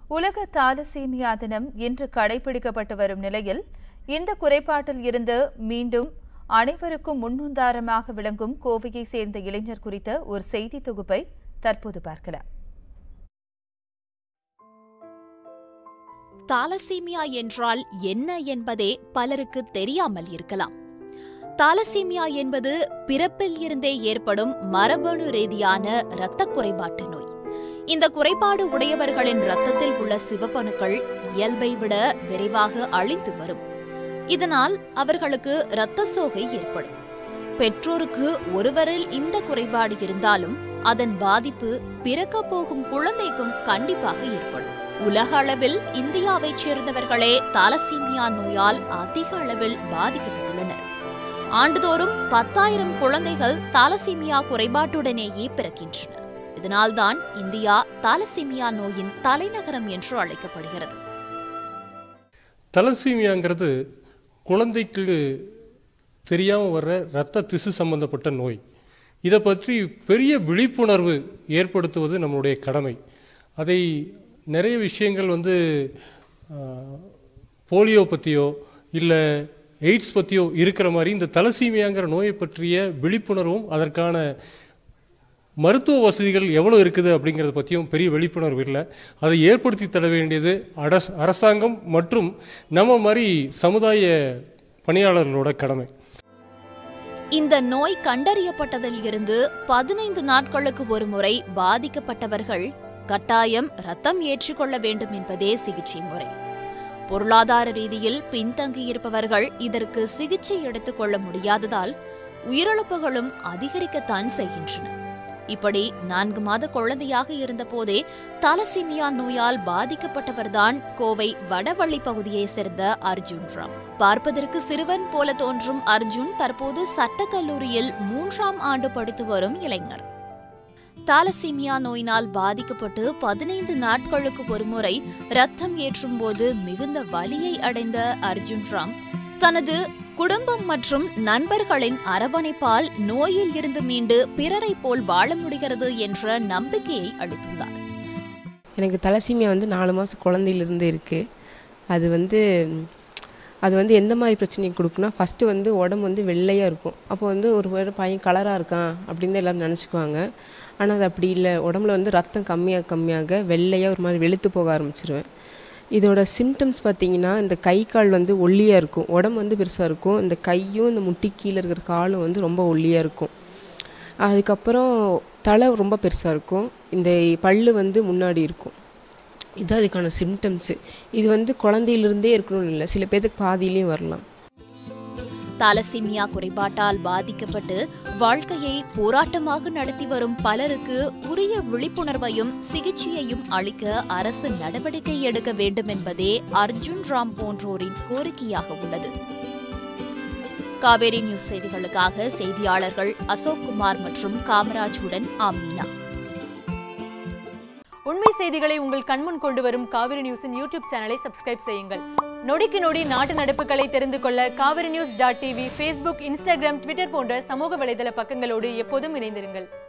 உலக தாலசீமியா தினம் இன்று கடைபிடிக்கப்பட்டு வரும் நிலையில் இந்த குறைபாட்டில் இருந்து மீண்டும் அனைவருக்கும் முன்னுதாரணமாக விளங்கும் கோவையை சேர்ந்த இளைஞர் குறித்த ஒரு செய்தி தொகுப்பை தற்போது பார்க்கலாம் தாலசீமியா என்றால் என்ன என்பதே பலருக்கு தெரியாமல் இருக்கலாம் தாலசீமியா என்பது பிறப்பில் இருந்தே ஏற்படும் மரபணு ரீதியான இரத்த குறைபாட்டு நோய் இந்த குறைபாடு உடையவர்களின் இரத்தத்தில் உள்ள சிவப்பணுக்கள் இயல்பை விட விரைவாக அழிந்து வரும் இதனால் அவர்களுக்கு இரத்த சோகை ஏற்படும் பெற்றோருக்கு ஒருவரில் இந்த குறைபாடு இருந்தாலும் அதன் பாதிப்பு பிறக்க போகும் குழந்தைக்கும் கண்டிப்பாக ஏற்படும் உலக அளவில் இந்தியாவைச் சேர்ந்தவர்களே தாலசீமியா நோயால் அதிக அளவில் பாதிக்கப்பட்டுள்ளனர் ஆண்டுதோறும் பத்தாயிரம் குழந்தைகள் தாலசீமியா குறைபாட்டுடனேயே பிறக்கின்றன இதனால்தான் இந்தியா தாலசீமியா நோயின் தலைநகரம் என்று அழைக்கப்படுகிறது தலசீமியாங்கிறது குழந்தைக்கு தெரியாமல் வர்ற இரத்த திசு சம்பந்தப்பட்ட நோய் இதை பற்றி பெரிய விழிப்புணர்வு ஏற்படுத்துவது நம்மளுடைய கடமை அதை நிறைய விஷயங்கள் வந்து ஆஹ், போலியோ பற்றியோ இல்லை எய்ட்ஸ் பற்றியோ இருக்கிற மாதிரி இந்த தலசீமியாங்கிற நோயை பற்றிய விழிப்புணர்வும் அதற்கான மருத்துவ வசதிகள் எவ்வளோ இருக்குது அப்படிங்கிறத பற்றியும் பெரிய விழிப்புணர்வு இல்லை அதை ஏற்படுத்தி தர வேண்டியது அரச அரசாங்கம் மற்றும் நம்ம மாதிரி சமுதாய பணியாளர்களோட கடமை இந்த நோய் கண்டறியப்பட்டதில் இருந்து பதினைந்து நாட்களுக்கு ஒருமுறை பாதிக்கப்பட்டவர்கள் கட்டாயம் ரத்தம் ஏற்றுக்கொள்ள வேண்டும் என்பதே சிகிச்சை முறை பொருளாதார ரீதியில் பின்தங்கியிருப்பவர்கள் இதற்கு சிகிச்சை எடுத்துக்கொள்ள முடியாததால் உயிரிழப்புகளும் அதிகரிக்கத்தான் செய்கின்றன இப்படி நான்கு மாத குழந்தையாக இருந்தபோதே தலசீமியா நோயால் பாதிக்கப்பட்டவர்தான் கோவை வடவள்ளி பகுதியைச் சேர்ந்த அர்ஜுன் ராம் பார்ப்பதற்கு சிறுவன் போல தோன்றும் அர்ஜுன் தற்போது சட்டக் கல்லூரியில் மூன்றாம் ஆண்டு படித்து வரும் இளைஞர் தாலசீமியா நோயினால் பாதிக்கப்பட்டு பதினைந்து நாட்களுக்கு ஒருமுறை ரத்தம் ஏற்றும் போது மிகுந்த வலியை அடைந்த அர்ஜுன் ராம் தனது குடும்பம் மற்றும் நண்பர்களின் அரவணைப்பால் நோயில் இருந்து மீண்டு பிறரை போல் வாழ முடிகிறது என்ற நம்பிக்கையை அளித்துள்ளார் எனக்கு தலசீமியா வந்து நாலு மாதம் குழந்தையிலிருந்து இருக்குது அது வந்து அது வந்து எந்த மாதிரி பிரச்சனையை கொடுக்குன்னா ஃபஸ்ட்டு வந்து உடம்பு வந்து வெள்ளையாக இருக்கும் அப்போ வந்து ஒரு ஒரு பையன் கலராக இருக்கான் அப்படின்னு தான் எல்லோரும் நினச்சிக்குவாங்க ஆனால் அது அப்படி இல்லை உடம்புல வந்து ரத்தம் கம்மியாக கம்மியாக வெள்ளையாக ஒரு மாதிரி வெளுத்து போக ஆரம்பிச்சிருவேன் இதோட சிம்டம்ஸ் பார்த்தீங்கன்னா இந்த கை கால் வந்து ஒல்லியாக இருக்கும் உடம்பு வந்து பெருசாக இருக்கும் இந்த கையும் இந்த முட்டி கீழே இருக்கிற காலும் வந்து ரொம்ப ஒல்லியாக இருக்கும் அதுக்கப்புறம் தலை ரொம்ப பெருசாக இருக்கும் இந்த பல்லு வந்து முன்னாடி இருக்கும் இதுதான் அதுக்கான சிம்டம்ஸு இது வந்து குழந்தையிலிருந்தே இருக்கணும்னு இல்லை சில பேர்த்துக்கு பாதியிலையும் வரலாம் தாலசீமியா குறைபாட்டால் பாதிக்கப்பட்டு வாழ்க்கையை போராட்டமாக நடத்தி வரும் பலருக்கு உரிய விழிப்புணர்வையும் சிகிச்சையையும் அளிக்க அரசு நடவடிக்கை எடுக்க வேண்டும் என்பதே அர்ஜுன் ராம் போன்றோரின் கோரிக்கையாக உள்ளது காவேரி நியூஸ் செய்திகளுக்காக செய்தியாளர்கள் அசோக் குமார் மற்றும் காமராஜுடன் ஆமீனா உண்மை செய்திகளை உங்கள் கண்முன் கொண்டு வரும் காவிரி நியூஸின் யூடியூப் சேனலை சப்ஸ்கிரைப் செய்யுங்கள் நொடிக்கு நொடி நாட்டு நடப்புகளை தெரிந்து கொள்ள Kaveri News dot TV Facebook Instagram Twitter போன்ற சமூக வலைதள பக்கங்களோடு எப்போதும் இணைந்திருங்கள்